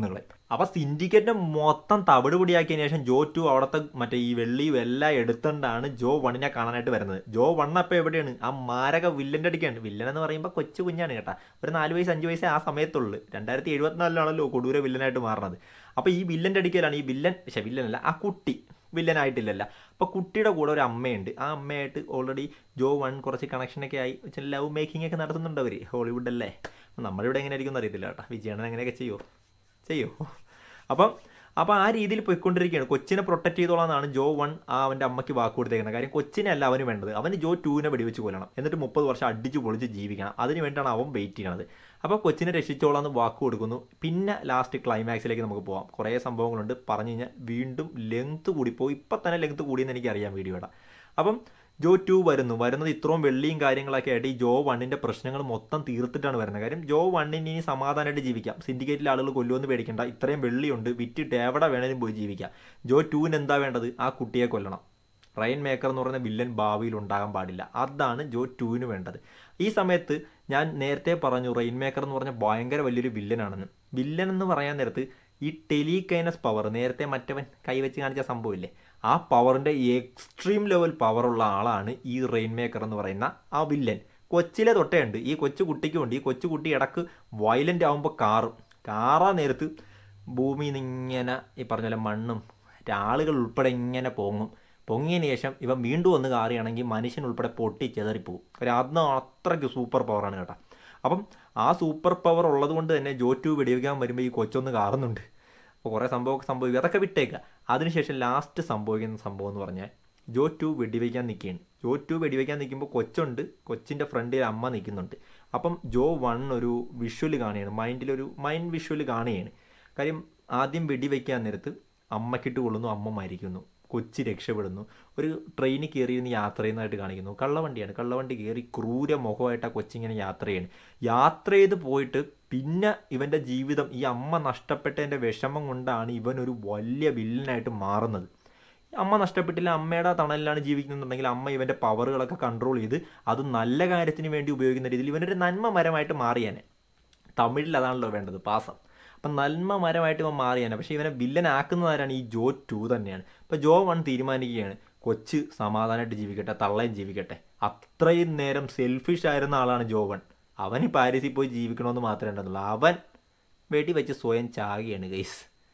അപ്പോൾ സിൻഡിക്കേറ്റിനെ മൊത്തം തവിട് പൊടിയാക്കിയതിന് ശേഷം ജോ ടു അവിടുത്തെ മറ്റേ ഈ വെള്ളിയും എല്ലാം എടുത്തുകൊണ്ടാണ് ജോ വണ്ണിനെ കാണാനായിട്ട് വരുന്നത് ജോ വൺ അപ്പോൾ എവിടെയാണ് ആ മാരക വില്ലൻ്റെ അടിക്കാണ് വില്ലൻ എന്ന് പറയുമ്പോൾ കൊച്ചു കുഞ്ഞാണ് കേട്ടാ ഒരു നാല് വയസ്സ് അഞ്ച് വയസ്സേ ആ സമയത്തുള്ളൂ രണ്ടായിരത്തി എഴുപത്തിനാലിലാണല്ലോ കൊടൂര വില്ലനായിട്ട് മാറുന്നത് അപ്പോൾ ഈ വില്ലൻ്റെ അടിക്കലാണ് ഈ വില്ലൻ പക്ഷേ വില്ലനല്ല ആ കുട്ടി വില്ലനായിട്ടില്ലല്ല അപ്പോൾ കുട്ടിയുടെ കൂടെ ഒരു അമ്മയുണ്ട് ആ അമ്മയായിട്ട് ഓൾറെഡി ജോ വൺ കുറച്ച് കണക്ഷനൊക്കെ ആയി ലവ് മേക്കിംഗ് ഒക്കെ നടത്തുന്നുണ്ട് അവർ ഹോളിവുഡ് അല്ലേ നമ്മളിവിടെ എങ്ങനെ ആയിരിക്കും അറിയത്തില്ല കേട്ടോ വിജയണ്ണൻ അങ്ങനെയൊക്കെ ചെയ്യുമോ ചെയ്യോ അപ്പം അപ്പോൾ ആ രീതിയിൽ പോയിക്കൊണ്ടിരിക്കുകയാണ് കൊച്ചിനെ പ്രൊട്ടക്ട് ചെയ്തോളാന്നാണ് ജോ വൺ ആ അവൻ്റെ അമ്മയ്ക്ക് വാക്ക് കൊടുത്തേക്കുന്നത് കാര്യം കൊച്ചിനെ അല്ല അവന് വേണ്ടത് അവന് ജോ ടൂവിനെ വെടിവെച്ച് കൊല്ലണം എന്നിട്ട് മുപ്പത് വർഷം അടിച്ച് പൊളിച്ച് ജീവിക്കണം അതിന് വേണ്ടിയാണ് അവൻ വെയിറ്റ് ചെയ്യണത് അപ്പോൾ കൊച്ചിനെ രക്ഷിച്ചോളാന്ന് വാക്ക് കൊടുക്കുന്നു പിന്നെ ലാസ്റ്റ് ക്ലൈമാക്സിലേക്ക് നമുക്ക് പോകാം കുറേ സംഭവങ്ങളുണ്ട് പറഞ്ഞു കഴിഞ്ഞാൽ വീണ്ടും ലെങ്ത് കൂടിപ്പോയി ഇപ്പം തന്നെ ലെങ്ത് കൂടിയെന്ന് എനിക്കറിയാം വീഡിയോയുടെ അപ്പം ജോ ടു വരുന്നു വരുന്നത് ഇത്രയും വെള്ളിയും കാര്യങ്ങളൊക്കെ ആയിട്ട് ഈ ജോ വണ്ണിൻ്റെ പ്രശ്നങ്ങൾ മൊത്തം തീർത്തിട്ടാണ് വരുന്നത് കാര്യം ജോ വണ്ണിന് ഇനി സമാധാനമായിട്ട് ജീവിക്കാം സിൻഡിക്കേറ്റിലെ ആളുകൾ കൊല്ലുമെന്ന് പേടിക്കേണ്ട ഇത്രയും വെള്ളിയുണ്ട് വിറ്റിട്ട് എവിടെ വേണേലും പോയി ജീവിക്കാം ജോ ടുവിന് എന്താ വേണ്ടത് ആ കുട്ടിയെ കൊല്ലണം റൈൻ മേക്കർ എന്ന് പറയുന്ന വില്ലൻ ഭാവിയിൽ ഉണ്ടാകാൻ പാടില്ല അതാണ് ജോ ടുവിന് വേണ്ടത് ഈ സമയത്ത് ഞാൻ നേരത്തെ പറഞ്ഞു റെയിൻ മേക്കർ എന്ന് പറഞ്ഞ ഭയങ്കര വലിയൊരു വില്ലനാണെന്ന് വില്ലൻ എന്ന് പറയാൻ നേരത്ത് ഈ ടെലികൈനസ് പവർ നേരത്തെ മറ്റവൻ കൈവച്ച് കാണിച്ച സംഭവമില്ലേ ആ പവറിൻ്റെ എക്സ്ട്രീം ലെവൽ പവറുള്ള ആളാണ് ഈ റെയിൻ മേക്കർ എന്ന് പറയുന്ന ആ വില്ലൻ കൊച്ചിലെ തൊട്ടേ ഉണ്ട് ഈ കൊച്ചു കുട്ടിക്കുണ്ട് ഈ കൊച്ചു കുട്ടി ഇടക്ക് വയലൻ്റ് ആകുമ്പോൾ കാറും കാറാ നേരത്ത് ഭൂമിയിൽ നിന്ന് ഇങ്ങനെ ഈ പറഞ്ഞ പോലെ മണ്ണും ആളുകൾ ഉൾപ്പെടെ ഇങ്ങനെ പൊങ്ങും പൊങ്ങിയതിന് ശേഷം ഇവൻ വീണ്ടും ഒന്ന് കാറുകയാണെങ്കിൽ മനുഷ്യൻ ഉൾപ്പെടെ പൊട്ടി ചെതറിപ്പോവും കാര്യം അന്ന് അത്രയ്ക്ക് സൂപ്പർ പവറാണ് കേട്ടോ അപ്പം ആ സൂപ്പർ പവർ ഉള്ളത് കൊണ്ട് തന്നെ ജോ ടു വെടിവെക്കാൻ വരുമ്പോൾ ഈ കൊച്ചൊന്ന് കാറുന്നുണ്ട് അപ്പോൾ കുറേ സംഭവമൊക്കെ സംഭവിക്കും അതൊക്കെ വിട്ടേക്കുക അതിനുശേഷം ലാസ്റ്റ് സംഭവിക്കുന്ന സംഭവം എന്ന് പറഞ്ഞാൽ ജോ ടു വെടിവെക്കാൻ നിൽക്കുകയാണ് ജോ ടു വെടിവെക്കാൻ നിൽക്കുമ്പോൾ കൊച്ചുണ്ട് കൊച്ചിൻ്റെ ഫ്രണ്ടിൽ അമ്മ നിൽക്കുന്നുണ്ട് അപ്പം ജോ വൺ ഒരു വിഷ്വൽ കാണുകയാണ് മൈൻഡിലൊരു മൈൻഡ് വിഷ്വൽ കാണുകയാണ് കാര്യം ആദ്യം വെടിവെക്കാൻ നേരത്ത് അമ്മക്കിട്ട് കൊള്ളുന്നു അമ്മ മരിക്കുന്നു കൊച്ചി രക്ഷപ്പെടുന്നു ഒരു ട്രെയിനിൽ കയറിയിരുന്ന് യാത്ര ചെയ്യുന്നതായിട്ട് കാണിക്കുന്നു കള്ളവണ്ടിയാണ് കള്ളവണ്ടി കയറി ക്രൂര മുഖമായിട്ട് ആ കൊച്ചിങ്ങനെ യാത്ര ചെയ്യാണ് യാത്ര ചെയ്ത് പോയിട്ട് പിന്നെ ഇവൻ്റെ ജീവിതം ഈ അമ്മ നഷ്ടപ്പെട്ടതിൻ്റെ വിഷമം കൊണ്ടാണ് ഇവൻ ഒരു വലിയ വില്ലനായിട്ട് മാറുന്നത് അമ്മ നഷ്ടപ്പെട്ടില്ല അമ്മയുടെ തണലിലാണ് ജീവിക്കുന്നുണ്ടെങ്കിൽ അമ്മ ഇവൻ്റെ പവറുകളൊക്കെ കൺട്രോൾ ചെയ്ത് അത് നല്ല കാര്യത്തിന് വേണ്ടി ഉപയോഗിക്കുന്ന രീതിയിൽ ഇവനൊരു നന്മ മരമായിട്ട് മാറിയാനെ തമിഴിൽ അതാണല്ലോ വേണ്ടത് പാസം അപ്പം നന്മ മരമായിട്ട് ഇവൻ മാറിയാണ് പക്ഷേ ഇവനെ വില്ലനാക്കുന്നതാരാണ് ഈ ജോ ടു തന്നെയാണ് ഇപ്പോൾ ജോ വൺ തീരുമാനിക്കുകയാണ് കൊച്ച് സമാധാനമായിട്ട് ജീവിക്കട്ടെ തള്ളയും ജീവിക്കട്ടെ അത്രയും നേരം സെൽഫിഷ് ആയിരുന്ന ആളാണ് ജോ വൺ അവൻ ഈ പാരീസിൽ പോയി ജീവിക്കണമെന്ന് മാത്രമേ ഉണ്ടെന്നുള്ളൂ അവൻ വെടിവെച്ച് സ്വയം ചാകുകയാണ് ഗൈസ്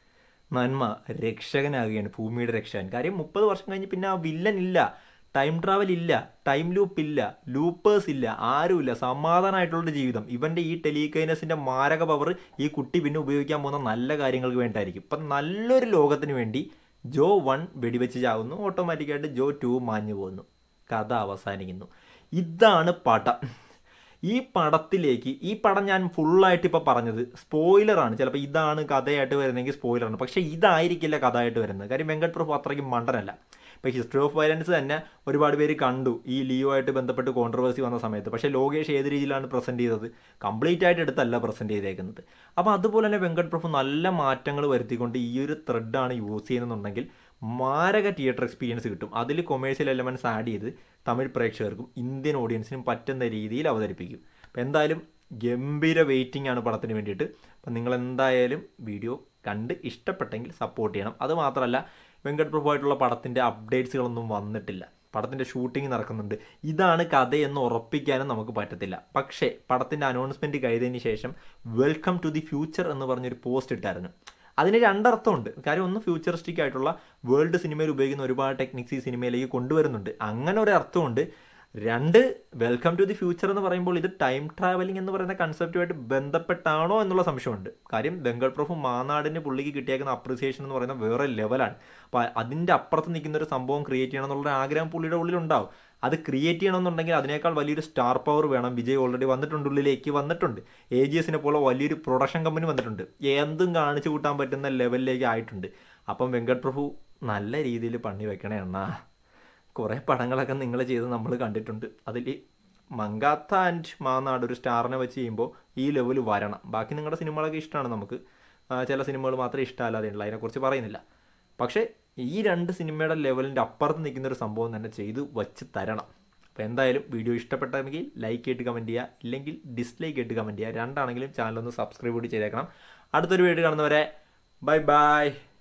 നന്മ രക്ഷകനാകുകയാണ് ഭൂമിയുടെ രക്ഷകൻ കാര്യം മുപ്പത് വർഷം കഴിഞ്ഞ് പിന്നെ ആ വില്ലൻ ഇല്ല ടൈം ട്രാവൽ ഇല്ല ടൈം ലൂപ്പ് ഇല്ല ലൂപ്പേഴ്സ് ഇല്ല ആരുമില്ല സമാധാനമായിട്ടുള്ള ജീവിതം ഇവൻ്റെ ഈ ടെലികൈനസിൻ്റെ മാരക പവർ ഈ കുട്ടി പിന്നെ ഉപയോഗിക്കാൻ പോകുന്ന നല്ല കാര്യങ്ങൾക്ക് വേണ്ടിയായിരിക്കും ഇപ്പം നല്ലൊരു ലോകത്തിന് വേണ്ടി ജോ വൺ വെടിവെച്ച് ചാവുന്നു ഓട്ടോമാറ്റിക്കായിട്ട് ജോ ടു മാഞ്ഞു പോകുന്നു കഥ അവസാനിക്കുന്നു ഇതാണ് പടം ഈ പടത്തിലേക്ക് ഈ പടം ഞാൻ ഫുള്ളായിട്ട് ഇപ്പോൾ പറഞ്ഞത് സ്പോയിലറാണ് ചിലപ്പോൾ ഇതാണ് കഥയായിട്ട് വരുന്നതെങ്കിൽ സ്പോയിലറാണ് പക്ഷേ ഇതായിരിക്കില്ല കഥയായിട്ട് വരുന്നത് കാര്യം വെങ്കട് പ്രഭു അത്രയ്ക്കും മണ്ടനല്ല ഇപ്പോൾ ഹിസ്റ്ററി ഓഫ് വയലൻസ് തന്നെ ഒരുപാട് പേര് കണ്ടു ഈ ലിയോ ആയിട്ട് ബന്ധപ്പെട്ട് കോൺട്രവേഴ്സി വന്ന സമയത്ത് പക്ഷേ ലോകേഷ് ഏത് രീതിയിലാണ് പ്രസൻറ്റ് ചെയ്തത് കംപ്ലീറ്റ് ആയിട്ട് എടുത്തല്ല പ്രസൻറ്റ് ചെയ്തേക്കുന്നത് അപ്പോൾ അതുപോലെ തന്നെ വെങ്കട് പ്രഭു നല്ല മാറ്റങ്ങൾ വരുത്തിക്കൊണ്ട് ഈ ഒരു ത്രെഡാണ് യൂസ് ചെയ്യുന്നുണ്ടെങ്കിൽ മാരക തിയേറ്റർ എക്സ്പീരിയൻസ് കിട്ടും അതിൽ കൊമേഴ്ഷ്യൽ എലമെൻറ്റ്സ് ആഡ് ചെയ്ത് തമിഴ് പ്രേക്ഷകർക്കും ഇന്ത്യൻ ഓഡിയൻസിനും പറ്റുന്ന രീതിയിൽ അവതരിപ്പിക്കും അപ്പോൾ എന്തായാലും ഗംഭീര വെയിറ്റിംഗ് ആണ് പടത്തിന് വേണ്ടിയിട്ട് അപ്പം നിങ്ങൾ എന്തായാലും വീഡിയോ കണ്ട് ഇഷ്ടപ്പെട്ടെങ്കിൽ സപ്പോർട്ട് ചെയ്യണം അത് മാത്രമല്ല വെങ്കട് പ്രഭു ആയിട്ടുള്ള പടത്തിൻ്റെ അപ്ഡേറ്റ്സുകളൊന്നും വന്നിട്ടില്ല പടത്തിൻ്റെ ഷൂട്ടിംഗ് നടക്കുന്നുണ്ട് ഇതാണ് കഥയെന്ന് ഉറപ്പിക്കാനും നമുക്ക് പറ്റത്തില്ല പക്ഷേ പടത്തിൻ്റെ അനൗൺസ്മെൻറ്റ് കഴിഞ്ഞതിന് ശേഷം വെൽക്കം ടു ദി ഫ്യൂച്ചർ എന്ന് പറഞ്ഞൊരു പോസ്റ്റ് ഇട്ടായിരുന്നു അതിന് രണ്ടർത്ഥമുണ്ട് കാര്യം ഒന്ന് ഫ്യൂച്ചറിസ്റ്റിക് ആയിട്ടുള്ള വേൾഡ് സിനിമയിൽ ഉപയോഗിക്കുന്ന ഒരുപാട് ടെക്നിക്സ് ഈ സിനിമയിലേക്ക് കൊണ്ടുവരുന്നുണ്ട് അങ്ങനെ ഒരു അർത്ഥമുണ്ട് രണ്ട് വെൽക്കം ടു ദി ഫ്യൂച്ചർ എന്ന് പറയുമ്പോൾ ഇത് ടൈം ട്രാവലിംഗ് എന്ന് പറയുന്ന കൺസെപ്റ്റുമായിട്ട് ബന്ധപ്പെട്ടാണോ എന്നുള്ള സംശയമുണ്ട് കാര്യം ബംഗാൾ പ്രഭു മാനാടിന് പുള്ളിക്ക് കിട്ടിയേക്കുന്ന അപ്രിസിയേഷൻ എന്ന് പറയുന്ന വേറെ ലെവലാണ് അപ്പോൾ അതിൻ്റെ അപ്പുറത്ത് നിൽക്കുന്ന ഒരു സംഭവം ക്രിയേറ്റ് ചെയ്യണം എന്നുള്ള ആഗ്രഹം പുള്ളിയുടെ ഉള്ളിലുണ്ടാവും അത് ക്രിയേറ്റ് ചെയ്യണമെന്നുണ്ടെങ്കിൽ അതിനേക്കാൾ വലിയൊരു സ്റ്റാർ പവർ വേണം വിജയ് ഓൾറെഡി വന്നിട്ടുണ്ട് ഉള്ളിലേക്ക് വന്നിട്ടുണ്ട് എ ജി എസിനെ പോലെ വലിയൊരു പ്രൊഡക്ഷൻ കമ്പനി വന്നിട്ടുണ്ട് എന്തും കാണിച്ചു കൂട്ടാൻ പറ്റുന്ന ലെവലിലേക്ക് ആയിട്ടുണ്ട് അപ്പം വെങ്കട് പ്രഭു നല്ല രീതിയിൽ പണി വെക്കണേ അണ്ണാ കുറേ പടങ്ങളൊക്കെ നിങ്ങൾ ചെയ്ത് നമ്മൾ കണ്ടിട്ടുണ്ട് അതിൽ മങ്കാത്ത ആൻഡ് മാനാട് ഒരു സ്റ്റാറിനെ വെച്ച് ചെയ്യുമ്പോൾ ഈ ലെവൽ വരണം ബാക്കി നിങ്ങളുടെ സിനിമകളൊക്കെ ഇഷ്ടമാണ് നമുക്ക് ചില സിനിമകൾ മാത്രമേ ഇഷ്ടമല്ലാതെ ഉള്ളൂ അതിനെക്കുറിച്ച് പറയുന്നില്ല പക്ഷേ ഈ രണ്ട് സിനിമയുടെ ലെവലിൻ്റെ അപ്പുറത്ത് നിൽക്കുന്ന ഒരു സംഭവം തന്നെ ചെയ്ത് വച്ച് തരണം അപ്പോൾ എന്തായാലും വീഡിയോ ഇഷ്ടപ്പെട്ടെങ്കിൽ ലൈക്ക് ചെയ്തിട്ട് കമൻറ്റ് ചെയ്യുക ഇല്ലെങ്കിൽ ഡിസ്ലൈക്ക് ചെയ്തിട്ട് കമൻറ്റ് ചെയ്യുക രണ്ടാണെങ്കിലും ചാനൽ ഒന്ന് സബ്സ്ക്രൈബ് കൂടി ചെയ്തേക്കണം അടുത്തൊരു വീഡിയോ കാണുന്നവരെ ബൈ ബൈ